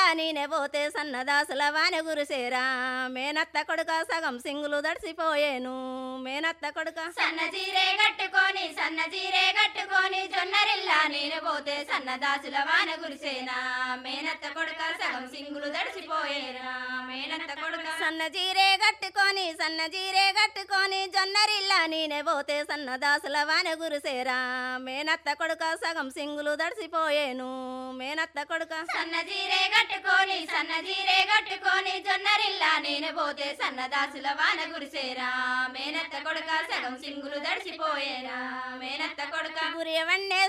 నేనే పోతే సన్నదాసుల వాన గురిసేరా మేనత్త కొడుక సగం సింగులు దడిసిపోయేను మేనత్త కొడుక సన్న జీరే కట్టుకొని సన్న జీరే కట్టుకొని జొన్నరిల్లా నేను పోతే సన్నదాసుల వాన గురిసేనా మేనత్త కొడుక సగం సింగులు దడిసిపోయేనా మేనత్త కొడుక సన్న జీరే కట్టుకొని సన్న జీరే కట్టుకొని జొన్నరిల్లా నేనే పోతే సన్నదాసుల వాన గురిసేరా మేనత్త కొడుక సగం సింగులు దడిసిపోయేను మేనత్త కొడుక సన్న జీరే కట్టుకొని సన్న జీరే కట్టుకొని జొన్నరిల్లా నేను పోతే సన్నదాసుల వాన గురిసేరా మేనత్త కొడుక సగం సింగులు దడిసిపోయేనా మేనత్త కొడుక గురియవన్నే